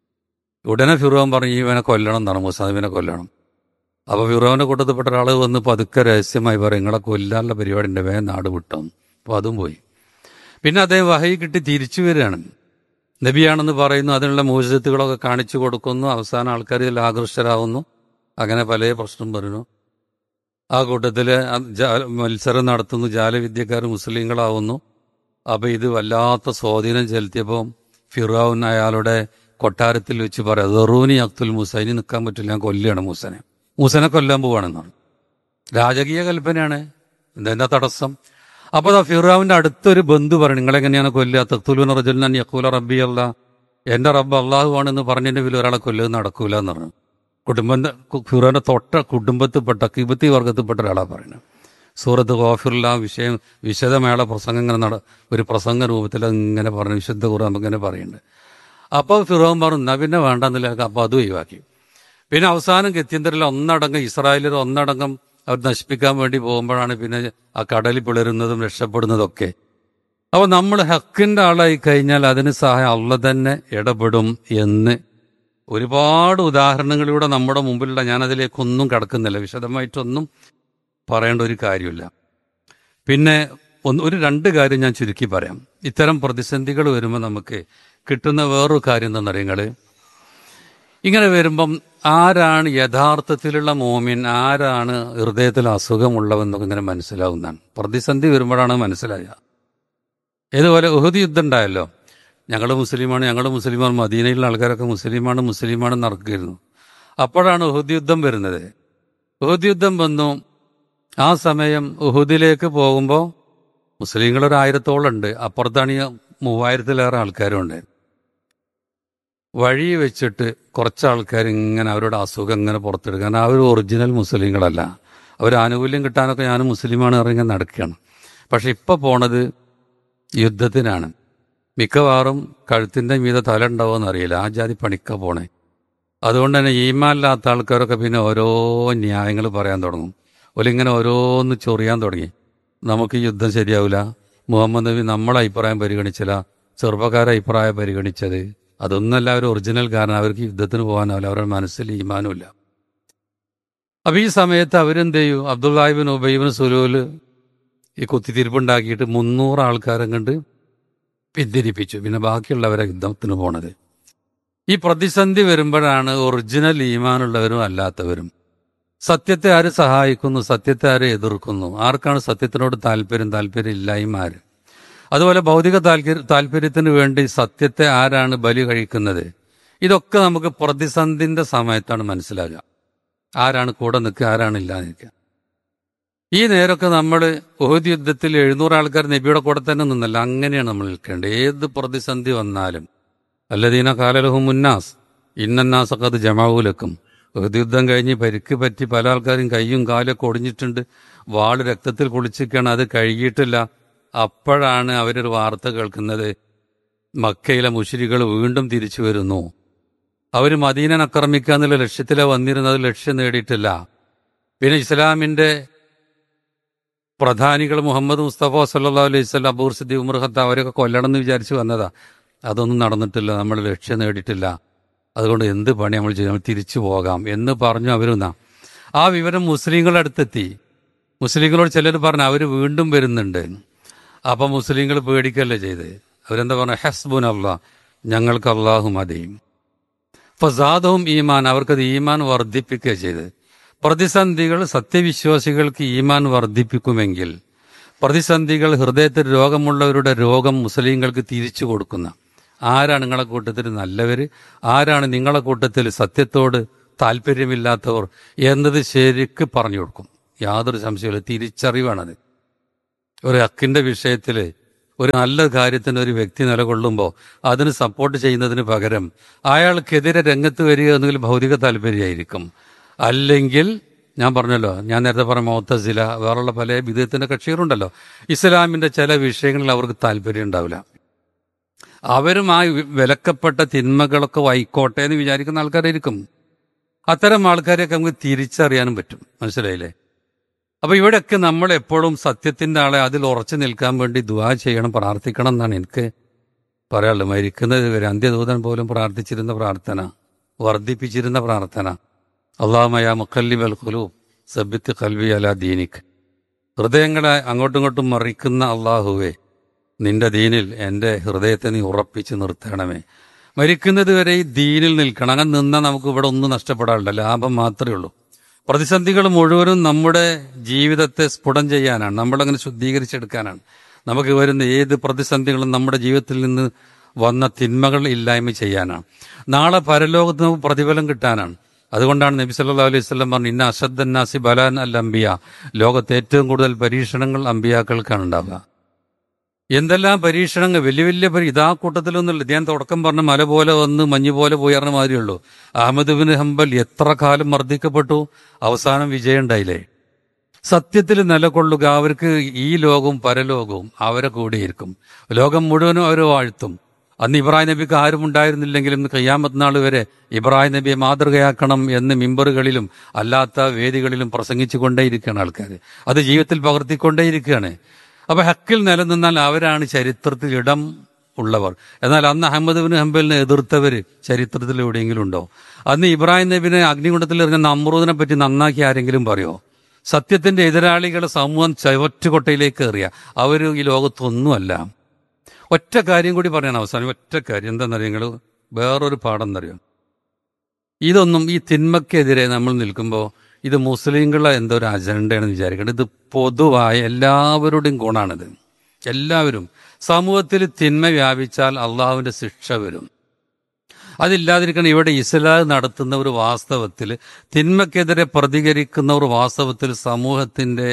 ഉടനെ ഫിറോൻ പറഞ്ഞു ഇവനെ കൊല്ലണം എന്നാണ് മൂസ ഇവനെ കൊല്ലണം അപ്പോൾ ഫിറോവിന്റെ കൂട്ടത്തിൽപ്പെട്ട ഒരാൾ വന്ന് പതുക്കെ രഹസ്യമായി പറയും നിങ്ങളെ കൊല്ലാനുള്ള പരിപാടി ഉണ്ട് വേഗം നാട് വിട്ടോ അപ്പോൾ അതും പോയി പിന്നെ അദ്ദേഹം വഹയി കിട്ടി തിരിച്ചു വരികയാണ് നബിയാണെന്ന് പറയുന്നു അതിനുള്ള മൂജിത്തുകളൊക്കെ കാണിച്ചു കൊടുക്കുന്നു അവസാനം ആൾക്കാർ ഇതിൽ ആകർഷരാകുന്നു അങ്ങനെ പല പ്രശ്നം പറയുന്നു ആ കൂട്ടത്തിൽ മത്സരം നടത്തുന്നു ജാലവിദ്യക്കാർ മുസ്ലിങ്ങളാവുന്നു അപ്പോൾ ഇത് വല്ലാത്ത സ്വാധീനം ചെലുത്തിയപ്പോൾ ഫിറോൻ അയാളുടെ കൊട്ടാരത്തിൽ വെച്ച് പറയാം ദറൂനി അക്തുൽ മൂസ ഇനി നിൽക്കാൻ പറ്റില്ല ഞാൻ കൊല്ലുകയാണ് മൂസനെ മൂസനെ കൊല്ലാൻ പോവാണെന്നാണ് രാജകീയ കൽപ്പനയാണ് എന്താ തടസ്സം അപ്പോൾ ആ ഫിറാവിന്റെ അടുത്തൊരു ബന്ധു പറഞ്ഞു നിങ്ങളെങ്ങനെയാണ് കൊല്ലുക തക്തുലുൻ റജുലൻ യക്കൂല റബ്ബി അല്ല എന്റെ റബ്ബ് അള്ളാഹു ആണെന്ന് പറഞ്ഞതിന്റെ പേരിൽ ഒരാളെ കൊല്ലുക നടക്കൂല എന്ന് പറഞ്ഞു കുടുംബം ഫിറോന്റെ തൊട്ട കുടുംബത്തിൽപ്പെട്ട കിബത്തി വർഗത്തിൽപ്പെട്ട ഒരാളാണ് പറയുന്നത് സൂറത്ത് ഗോഫിറുള്ള വിഷയം വിശദമായുള്ള പ്രസംഗം ഇങ്ങനെ നട ഒരു പ്രസംഗ രൂപത്തിൽ ഇങ്ങനെ പറഞ്ഞു വിശുദ്ധ ഖുർആൻ ഇങ്ങനെ പറയുന്നുണ്ട് അപ്പോൾ ഫിറോൻ പറഞ്ഞു എന്നാ പിന്നെ വേണ്ടെന്നില്ല അപ്പോൾ അത് ഒഴിവാക്കി പിന്നെ അവസാനം ഗത്യന്തരിൽ ഒന്നടങ്കം ഇസ്രായേലിൽ ഒന്നടങ്കം അവർ നശിപ്പിക്കാൻ വേണ്ടി പോകുമ്പോഴാണ് പിന്നെ ആ കടലിൽ പിളരുന്നതും രക്ഷപ്പെടുന്നതൊക്കെ അപ്പോൾ നമ്മൾ ഹക്കിൻ്റെ ആളായി കഴിഞ്ഞാൽ അതിന് സഹായം അള്ള തന്നെ ഇടപെടും എന്ന് ഒരുപാട് ഉദാഹരണങ്ങളിലൂടെ നമ്മുടെ മുമ്പിലുള്ള ഞാനതിലേക്കൊന്നും കടക്കുന്നില്ല വിശദമായിട്ടൊന്നും പറയേണ്ട ഒരു കാര്യമില്ല പിന്നെ ഒന്ന് ഒരു രണ്ട് കാര്യം ഞാൻ ചുരുക്കി പറയാം ഇത്തരം പ്രതിസന്ധികൾ വരുമ്പോൾ നമുക്ക് കിട്ടുന്ന വേറൊരു കാര്യം എന്താണെന്നറിയങ്ങൾ ഇങ്ങനെ വരുമ്പം ആരാണ് യഥാർത്ഥത്തിലുള്ള മോമിൻ ആരാണ് ഹൃദയത്തിൽ അസുഖമുള്ളവെന്നൊക്കെ ഇങ്ങനെ മനസ്സിലാവുന്നതാണ് പ്രതിസന്ധി വരുമ്പോഴാണ് മനസ്സിലായ ഇതുപോലെ ഉഹദ് യുദ്ധം ഉണ്ടായല്ലോ ഞങ്ങൾ മുസ്ലിമാണ് ഞങ്ങൾ മുസ്ലിമാണ് മദീനയിലുള്ള ആൾക്കാരൊക്കെ മുസ്ലിമാണ് മുസ്ലിമാണ് നടക്കുകയായിരുന്നു അപ്പോഴാണ് ഉഹദ് യുദ്ധം വരുന്നത് ഉഹദ് യുദ്ധം വന്നു ആ സമയം ഉഹുദിലേക്ക് പോകുമ്പോൾ മുസ്ലിങ്ങൾ ഒരു ആയിരത്തോളം ഉണ്ട് അപ്പുറത്താണ് ഈ മൂവായിരത്തിലേറെ ആൾക്കാരുണ്ട് വഴി വെച്ചിട്ട് കുറച്ച് ആൾക്കാർ ഇങ്ങനെ അവരുടെ അസുഖം ഇങ്ങനെ പുറത്തെടുക്കുക കാരണം അവർ ഒറിജിനൽ മുസ്ലിങ്ങളല്ല അവർ ആനുകൂല്യം കിട്ടാനൊക്കെ ഞാൻ മുസ്ലിമാണ് ഇറങ്ങി നടക്കുകയാണ് പക്ഷെ ഇപ്പം പോണത് യുദ്ധത്തിനാണ് മിക്കവാറും കഴുത്തിൻ്റെ മീത തല ഉണ്ടാവുമെന്ന് അറിയില്ല ആ ജാതി പണിക്ക പോണേ അതുകൊണ്ട് തന്നെ ഈമാനില്ലാത്ത ആൾക്കാരൊക്കെ പിന്നെ ഓരോ ന്യായങ്ങൾ പറയാൻ തുടങ്ങും ഒലിങ്ങനെ ഓരോന്ന് ചൊറിയാൻ തുടങ്ങി നമുക്ക് ഈ യുദ്ധം ശരിയാവില്ല മുഹമ്മദ് നബി നമ്മളെ അഭിപ്രായം പരിഗണിച്ചില്ല ചെറുപ്പക്കാരെ അഭിപ്രായം പരിഗണിച്ചത് അതൊന്നല്ല അവർ ഒറിജിനൽ കാരണം അവർക്ക് യുദ്ധത്തിന് പോകാനാവില്ല അവരുടെ മനസ്സിൽ ഈമാനുമില്ല അപ്പം ഈ സമയത്ത് അവരെന്ത് ചെയ്യും അബ്ദുല്ലാഹിബിൻ ഉബൈബിൻ സുലൂല് ഈ കുത്തിത്തിരിപ്പുണ്ടാക്കിയിട്ട് മുന്നൂറ് ആൾക്കാരെ കണ്ട് പിന്തിരിപ്പിച്ചു പിന്നെ ബാക്കിയുള്ളവരെ യുദ്ധത്തിന് പോണത് ഈ പ്രതിസന്ധി വരുമ്പോഴാണ് ഒറിജിനൽ ഈമാനുള്ളവരും അല്ലാത്തവരും സത്യത്തെ ആര് സഹായിക്കുന്നു സത്യത്തെ ആര് എതിർക്കുന്നു ആർക്കാണ് സത്യത്തിനോട് താല്പര്യം താല്പര്യം ഇല്ലായ്മ ആര് അതുപോലെ ഭൗതിക താല്പര്യ താല്പര്യത്തിന് വേണ്ടി സത്യത്തെ ആരാണ് ബലി കഴിക്കുന്നത് ഇതൊക്കെ നമുക്ക് പ്രതിസന്ധിന്റെ സമയത്താണ് മനസ്സിലാകുക ആരാണ് കൂടെ നിൽക്കുക ആരാണ് ഇല്ലാതെ നിൽക്കുക ഈ നേരമൊക്കെ നമ്മൾ ഓഹദ് യുദ്ധത്തിൽ എഴുന്നൂറ് ആൾക്കാർ നബിയുടെ കൂടെ തന്നെ നിന്നല്ല അങ്ങനെയാണ് നമ്മൾ നിൽക്കേണ്ടത് ഏത് പ്രതിസന്ധി വന്നാലും അല്ലദീന കാലലഹു മുന്നാസ് ഇന്നന്നാസൊക്കെ അത് ജമാവൂലക്കും ഓഹദ് യുദ്ധം കഴിഞ്ഞ് പരിക്ക് പറ്റി പല ആൾക്കാരും കൈയും കാലൊക്കെ ഒടിഞ്ഞിട്ടുണ്ട് വാള് രക്തത്തിൽ കുളിച്ചിരിക്കുകയാണ് അത് കഴുകിയിട്ടില്ല അപ്പോഴാണ് അവരൊരു വാർത്ത കേൾക്കുന്നത് മക്കയിലെ മുഷിരികൾ വീണ്ടും തിരിച്ചു വരുന്നു അവർ മദീനൻ ആക്രമിക്കുക എന്നുള്ള ലക്ഷ്യത്തിലെ വന്നിരുന്നത് ലക്ഷ്യം നേടിയിട്ടില്ല പിന്നെ ഇസ്ലാമിന്റെ പ്രധാനികൾ മുഹമ്മദ് മുസ്തഫ സല്ലാ അലൈഹി സ്വലം അബൂർ സിദ്ദി ഉമർ ഖത്ത അവരൊക്കെ കൊല്ലണം എന്ന് വിചാരിച്ച് വന്നതാ അതൊന്നും നടന്നിട്ടില്ല നമ്മൾ ലക്ഷ്യം നേടിയിട്ടില്ല അതുകൊണ്ട് എന്ത് പണി നമ്മൾ ചെയ്യും നമ്മൾ തിരിച്ചു പോകാം എന്ന് പറഞ്ഞു അവരുന്നാ ആ വിവരം മുസ്ലിങ്ങളുടെ അടുത്തെത്തി മുസ്ലിങ്ങളോട് ചിലർ പറഞ്ഞു അവർ വീണ്ടും വരുന്നുണ്ട് അപ്പം മുസ്ലിങ്ങൾ പേടിക്കല്ലേ ചെയ്ത് അവരെന്താ പറഞ്ഞ ഹസ്ബുൻ അള്ളാ ഞങ്ങൾക്ക് അള്ളാഹു മതിയും ഫസാദവും ഈമാൻ അവർക്കത് ഈമാൻ വർദ്ധിപ്പിക്കുക ചെയ്ത് പ്രതിസന്ധികൾ സത്യവിശ്വാസികൾക്ക് ഈമാൻ വർദ്ധിപ്പിക്കുമെങ്കിൽ പ്രതിസന്ധികൾ ഹൃദയത്തിൽ രോഗമുള്ളവരുടെ രോഗം മുസ്ലിങ്ങൾക്ക് തിരിച്ചു കൊടുക്കുന്ന ആരാണ് നിങ്ങളെ കൂട്ടത്തിൽ നല്ലവർ ആരാണ് നിങ്ങളെ കൂട്ടത്തിൽ സത്യത്തോട് താല്പര്യമില്ലാത്തവർ എന്നത് ശരിക്ക് പറഞ്ഞു കൊടുക്കും യാതൊരു സംശയമില്ല തിരിച്ചറിവാണത് ഒരു ഹക്കിന്റെ വിഷയത്തിൽ ഒരു നല്ല കാര്യത്തിന് ഒരു വ്യക്തി നിലകൊള്ളുമ്പോൾ അതിന് സപ്പോർട്ട് ചെയ്യുന്നതിന് പകരം അയാൾക്കെതിരെ രംഗത്ത് വരിക എന്നെങ്കിൽ ഭൗതിക താല്പര്യമായിരിക്കും അല്ലെങ്കിൽ ഞാൻ പറഞ്ഞല്ലോ ഞാൻ നേരത്തെ പറഞ്ഞ മോത്തസില വേറുള്ള പല വിധത്തിന്റെ കക്ഷികളുണ്ടല്ലോ ഇസ്ലാമിന്റെ ചില വിഷയങ്ങളിൽ അവർക്ക് താല്പര്യം ഉണ്ടാവില്ല അവരും ആ വിലക്കപ്പെട്ട തിന്മകളൊക്കെ വായിക്കോട്ടെ എന്ന് വിചാരിക്കുന്ന ആൾക്കാരായിരിക്കും അത്തരം ആൾക്കാരെയൊക്കെ നമുക്ക് തിരിച്ചറിയാനും പറ്റും മനസ്സിലായില്ലേ അപ്പൊ ഇവിടെയൊക്കെ നമ്മൾ എപ്പോഴും സത്യത്തിന്റെ ആളെ അതിൽ ഉറച്ചു നിൽക്കാൻ വേണ്ടി ദുവാ ചെയ്യണം പ്രാർത്ഥിക്കണം എന്നാണ് എനിക്ക് പറയാനുള്ളത് മരിക്കുന്നത് വരെ അന്ത്യദൂതൻ പോലും പ്രാർത്ഥിച്ചിരുന്ന പ്രാർത്ഥന വർദ്ധിപ്പിച്ചിരുന്ന പ്രാർത്ഥന അള്ളാമയ മുക്കല്ലിബ് അൽ ഖുലൂബ് സബിത്ത് കൽവി അല ദീനിക് ഹൃദയങ്ങളെ അങ്ങോട്ടും ഇങ്ങോട്ടും മറിക്കുന്ന അള്ളാഹുവേ നിന്റെ ദീനിൽ എൻ്റെ ഹൃദയത്തെ നീ ഉറപ്പിച്ച് നിർത്തണമേ മരിക്കുന്നത് വരെ ഈ ദീനിൽ നിൽക്കണം അങ്ങനെ നിന്നാൽ നമുക്ക് ഇവിടെ ഒന്നും നഷ്ടപ്പെടാറില്ല ലാഭം മാത്രമേ ഉള്ളൂ പ്രതിസന്ധികൾ മുഴുവനും നമ്മുടെ ജീവിതത്തെ സ്ഫുടം ചെയ്യാനാണ് നമ്മളങ്ങനെ ശുദ്ധീകരിച്ചെടുക്കാനാണ് നമുക്ക് വരുന്ന ഏത് പ്രതിസന്ധികളും നമ്മുടെ ജീവിതത്തിൽ നിന്ന് വന്ന തിന്മകൾ ഇല്ലായ്മ ചെയ്യാനാണ് നാളെ പരലോകത്ത് നമുക്ക് പ്രതിഫലം കിട്ടാനാണ് അതുകൊണ്ടാണ് നബി സല്ലാ അലൈഹി സ്വലം പറഞ്ഞു ഇന്ന അഷദ്ദന്നാസി ബലാൻ അൽ അംബിയ ലോകത്തെ ഏറ്റവും കൂടുതൽ പരീക്ഷണങ്ങൾ അമ്പിയാക്കൾക്കാണ് ഉണ്ടാവുക എന്തെല്ലാം പരീക്ഷണങ്ങൾ വലിയ വലിയ പരി ഇതാ കൂട്ടത്തിലൊന്നുമില്ല ഞാൻ തുടക്കം പറഞ്ഞ മല പോലെ വന്ന് മഞ്ഞ് പോലെ പോയറിന മാതിരിയുള്ളൂ അഹമ്മദ് ബിൻ ഹംബൽ എത്ര കാലം മർദ്ദിക്കപ്പെട്ടു അവസാനം വിജയം ഉണ്ടായില്ലേ സത്യത്തിൽ നിലകൊള്ളുക അവർക്ക് ഈ ലോകവും പരലോകവും അവരെ കൂടിയിരിക്കും ലോകം മുഴുവനും അവർ വാഴ്ത്തും അന്ന് ഇബ്രാഹിം നബിക്ക് ആരും ഉണ്ടായിരുന്നില്ലെങ്കിലും കയ്യാമത്ത് നാൾ വരെ ഇബ്രാഹിം നബിയെ മാതൃകയാക്കണം എന്ന് മിമ്പറുകളിലും അല്ലാത്ത വേദികളിലും പ്രസംഗിച്ചു കൊണ്ടേയിരിക്കുകയാണ് ആൾക്കാർ അത് ജീവിതത്തിൽ പകർത്തിക്കൊണ്ടേയിരിക്കുകയാണ് അപ്പൊ ഹക്കിൽ നിലനിന്നാൽ അവരാണ് ചരിത്രത്തിൽ ഇടം ഉള്ളവർ എന്നാൽ അന്ന് അഹമ്മദ് ബിൻ ഹംബലിനെ എതിർത്തവർ ചരിത്രത്തിൽ എവിടെയെങ്കിലും ഉണ്ടോ അന്ന് ഇബ്രാഹിം നബിനെ അഗ്നികുണ്ടത്തിൽ എറിഞ്ഞ നമ്രൂദിനെ പറ്റി നന്നാക്കി ആരെങ്കിലും പറയോ സത്യത്തിന്റെ എതിരാളികളെ സമൂഹം ചവറ്റുകൊട്ടയിലേക്ക് എറിയ അവർ ഈ ലോകത്തൊന്നുമല്ല ഒറ്റ കാര്യം കൂടി പറയണം അവസാനം ഒറ്റ കാര്യം എന്താണെന്നറിയാം നിങ്ങൾ വേറൊരു പാഠം എന്നറിയാം ഇതൊന്നും ഈ തിന്മക്കെതിരെ നമ്മൾ നിൽക്കുമ്പോൾ ഇത് മുസ്ലിങ്ങളെ എന്തോ ഒരു അജണ്ടയാണെന്ന് വിചാരിക്കണം ഇത് പൊതുവായ എല്ലാവരുടെയും ഗുണാണിത് എല്ലാവരും സമൂഹത്തിൽ തിന്മ വ്യാപിച്ചാൽ അള്ളാഹുവിന്റെ ശിക്ഷ വരും അതില്ലാതിരിക്കണം ഇവിടെ ഇസ്ലാം നടത്തുന്ന ഒരു വാസ്തവത്തിൽ തിന്മക്കെതിരെ പ്രതികരിക്കുന്ന ഒരു വാസ്തവത്തിൽ സമൂഹത്തിന്റെ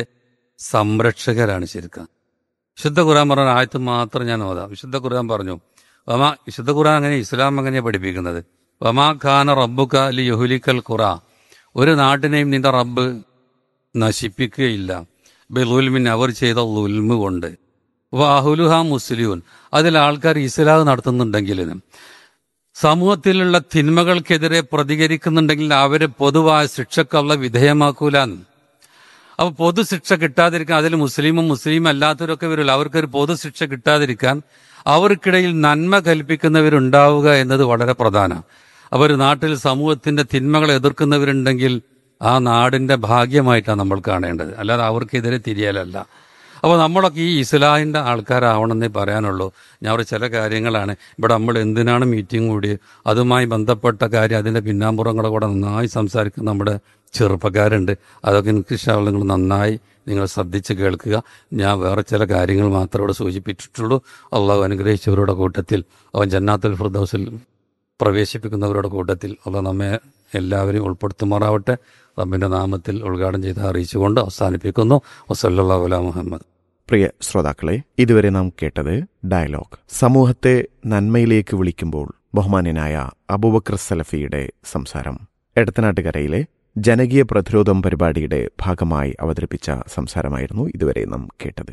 സംരക്ഷകരാണ് ശരിക്കും വിശുദ്ധ ഖുർആൻ പറഞ്ഞ ആയത്ത് മാത്രം ഞാൻ ഓതാം വിശുദ്ധ ഖുർആൻ പറഞ്ഞു വമാ വിശുദ്ധ ഖുർആൻ അങ്ങനെ ഇസ്ലാം അങ്ങനെയാണ് പഠിപ്പിക്കുന്നത് വമാ ഖാന റബ്ബുക ലി യുഹുലിക്കൽ ഖുറ ഒരു നാട്ടിനെയും നിന്റെ റബ്ബ് നശിപ്പിക്കുകയില്ല ബിലുൽമിൻ അവർ ചെയ്ത ലുൽമ് കൊണ്ട് വാഹുലുഹ മുസ്ലിയൂൻ അതിൽ ആൾക്കാർ ഇസ്ലാം നടത്തുന്നുണ്ടെങ്കിലും സമൂഹത്തിലുള്ള തിന്മകൾക്കെതിരെ പ്രതികരിക്കുന്നുണ്ടെങ്കിൽ അവരെ പൊതുവായ ശിക്ഷക്കുള്ള വിധേയമാക്കൂലെന്ന് അപ്പൊ പൊതുശിക്ഷ കിട്ടാതിരിക്കാൻ അതിൽ മുസ്ലിമും മുസ്ലിം അല്ലാത്തവരൊക്കെ വരില്ല അവർക്കൊരു പൊതുശിക്ഷ കിട്ടാതിരിക്കാൻ അവർക്കിടയിൽ നന്മ കൽപ്പിക്കുന്നവരുണ്ടാവുക എന്നത് വളരെ പ്രധാനമാണ് അപ്പൊ ഒരു നാട്ടിൽ സമൂഹത്തിന്റെ തിന്മകളെ എതിർക്കുന്നവരുണ്ടെങ്കിൽ ആ നാടിന്റെ ഭാഗ്യമായിട്ടാണ് നമ്മൾ കാണേണ്ടത് അല്ലാതെ അവർക്കെതിരെ തിരിയലല്ല അപ്പോൾ നമ്മളൊക്കെ ഈ ഇസ്ലാഹിൻ്റെ ആൾക്കാരാവണമെന്നേ പറയാനുള്ളൂ ഞാൻ ഒരു ചില കാര്യങ്ങളാണ് ഇവിടെ നമ്മൾ എന്തിനാണ് മീറ്റിംഗ് കൂടി അതുമായി ബന്ധപ്പെട്ട കാര്യം അതിൻ്റെ പിന്നാമ്പുറങ്ങളെ കൂടെ നന്നായി സംസാരിക്കുന്ന നമ്മുടെ ചെറുപ്പക്കാരുണ്ട് അതൊക്കെ എനിക്ക് ഇഷ്ടമുള്ള നിങ്ങൾ നന്നായി നിങ്ങൾ ശ്രദ്ധിച്ച് കേൾക്കുക ഞാൻ വേറെ ചില കാര്യങ്ങൾ മാത്രമേ ഇവിടെ സൂചിപ്പിച്ചിട്ടുള്ളൂ അള്ളാഹു അനുഗ്രഹിച്ചവരുടെ കൂട്ടത്തിൽ അവൻ ജന്നാത്തുൽ ഫിർദൗസിൽ പ്രവേശിപ്പിക്കുന്നവരുടെ കൂട്ടത്തിൽ അള്ളാഹ് നമ്മെ എല്ലാവരെയും ഉൾപ്പെടുത്തുമാറാവട്ടെ റബ്ബിന്റെ നാമത്തിൽ ഉദ്ഘാടനം ചെയ്ത് അറിയിച്ചുകൊണ്ട് അവസാനിപ്പിക്കുന്നു വസല്ലാ അല മുഹമ്മദ് പ്രിയ ശ്രോതാക്കളെ ഇതുവരെ നാം കേട്ടത് ഡയലോഗ് സമൂഹത്തെ നന്മയിലേക്ക് വിളിക്കുമ്പോൾ ബഹുമാന്യനായ അബൂബക്കർ സലഫിയുടെ സംസാരം എടത്തനാട്ടുകരയിലെ ജനകീയ പ്രതിരോധം പരിപാടിയുടെ ഭാഗമായി അവതരിപ്പിച്ച സംസാരമായിരുന്നു ഇതുവരെ നാം കേട്ടത്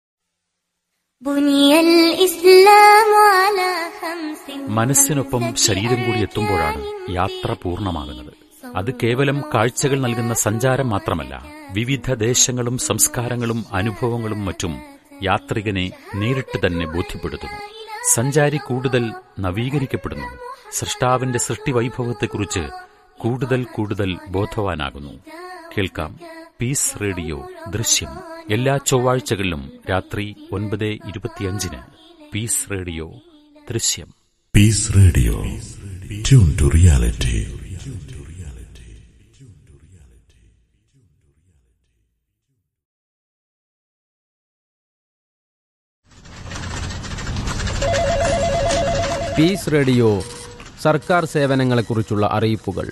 بني الإسلام على خمس മനസ്സിനൊപ്പം ശരീരം കൂടി എത്തുമ്പോഴാണ് യാത്ര പൂർണ്ണമാകുന്നത് അത് കേവലം കാഴ്ചകൾ നൽകുന്ന സഞ്ചാരം മാത്രമല്ല വിവിധ ദേശങ്ങളും സംസ്കാരങ്ങളും അനുഭവങ്ങളും മറ്റും യാത്രികനെ നേരിട്ട് തന്നെ ബോധ്യപ്പെടുത്തുന്നു സഞ്ചാരി കൂടുതൽ നവീകരിക്കപ്പെടുന്നു സൃഷ്ടാവിന്റെ സൃഷ്ടിവൈഭവത്തെക്കുറിച്ച് കൂടുതൽ കൂടുതൽ ബോധവാനാകുന്നു കേൾക്കാം പീസ് റേഡിയോ ദൃശ്യം എല്ലാ ചൊവ്വാഴ്ചകളിലും രാത്രി ഒൻപത് ഇരുപത്തിയഞ്ചിന് പീസ് റേഡിയോ ദൃശ്യം Peace Radio. Tune to reality. Peace radio സർക്കാർ സേവനങ്ങളെക്കുറിച്ചുള്ള അറിയിപ്പുകൾ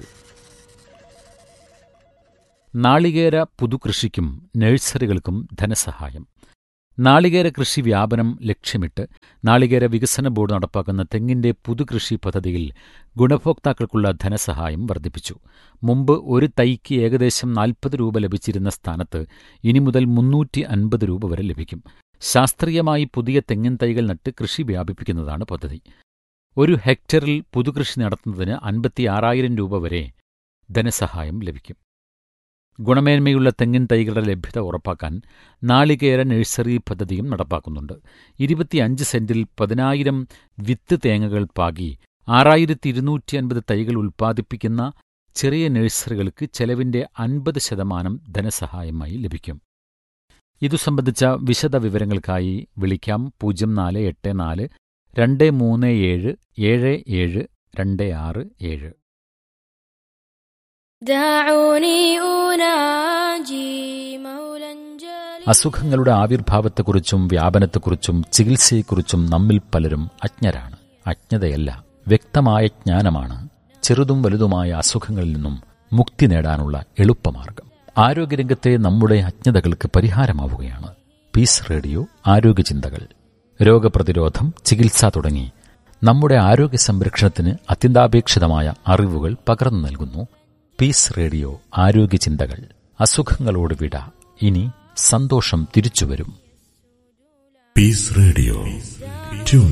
നാളികേര പുതുകൃഷിക്കും നഴ്സറികൾക്കും ധനസഹായം നാളികേര കൃഷി വ്യാപനം ലക്ഷ്യമിട്ട് നാളികേര വികസന ബോർഡ് നടപ്പാക്കുന്ന തെങ്ങിന്റെ പുതുകൃഷി പദ്ധതിയിൽ ഗുണഭോക്താക്കൾക്കുള്ള ധനസഹായം വർദ്ധിപ്പിച്ചു മുമ്പ് ഒരു തൈക്ക് ഏകദേശം നാൽപ്പത് രൂപ ലഭിച്ചിരുന്ന സ്ഥാനത്ത് ഇനി മുതൽ മുന്നൂറ്റി അൻപത് രൂപ വരെ ലഭിക്കും ശാസ്ത്രീയമായി പുതിയ തെങ്ങിൻ തൈകൾ നട്ട് കൃഷി വ്യാപിപ്പിക്കുന്നതാണ് പദ്ധതി ഒരു ഹെക്ടറിൽ പുതുകൃഷി നടത്തുന്നതിന് അൻപത്തിയാറായിരം രൂപ വരെ ധനസഹായം ലഭിക്കും ഗുണമേന്മയുള്ള തെങ്ങിൻ തൈകളുടെ ലഭ്യത ഉറപ്പാക്കാൻ നാളികേര നഴ്സറി പദ്ധതിയും നടപ്പാക്കുന്നുണ്ട് ഇരുപത്തിയഞ്ച് സെന്റിൽ പതിനായിരം വിത്ത് തേങ്ങകൾ പാകി ആറായിരത്തി ഇരുന്നൂറ്റി അൻപത് തൈകൾ ഉൽപ്പാദിപ്പിക്കുന്ന ചെറിയ നഴ്സറികൾക്ക് ചെലവിന്റെ അൻപത് ശതമാനം ധനസഹായമായി ലഭിക്കും ഇതു സംബന്ധിച്ച വിശദ വിവരങ്ങൾക്കായി വിളിക്കാം പൂജ്യം നാല് എട്ട് നാല് രണ്ട് മൂന്ന് ഏഴ് ഏഴ് ഏഴ് രണ്ട് ആറ് ഏഴ് دعوني أناجي مولا جليلا അസുഖങ്ങളുടെ ആവിർഭാവത്തെക്കുറിച്ചും വ്യാപനത്തെക്കുറിച്ചും ചികിത്സയെക്കുറിച്ചും നമ്മിൽ പലരും അജ്ഞരാണ് അജ്ഞതയല്ല വ്യക്തമായ ജ്ഞാനമാണ് ചെറുതും വലുതുമായ അസുഖങ്ങളിൽ നിന്നും മുക്തി നേടാനുള്ള എളുപ്പമാർഗം ആരോഗ്യരംഗത്തെ നമ്മുടെ അജ്ഞതകൾക്ക് പരിഹാരമാവുകയാണ് പീസ് റേഡിയോ ആരോഗ്യചിന്തകൾ രോഗപ്രതിരോധം ചികിത്സ തുടങ്ങി നമ്മുടെ ആരോഗ്യ സംരക്ഷണത്തിന് അത്യന്താപേക്ഷിതമായ അറിവുകൾ പകർന്നു നൽകുന്നു പീസ് റേഡിയോ ആരോഗ്യചിന്തകൾ അസുഖങ്ങളോട് വിട ഇനി സന്തോഷം തിരിച്ചുവരും Peace Radio. Tune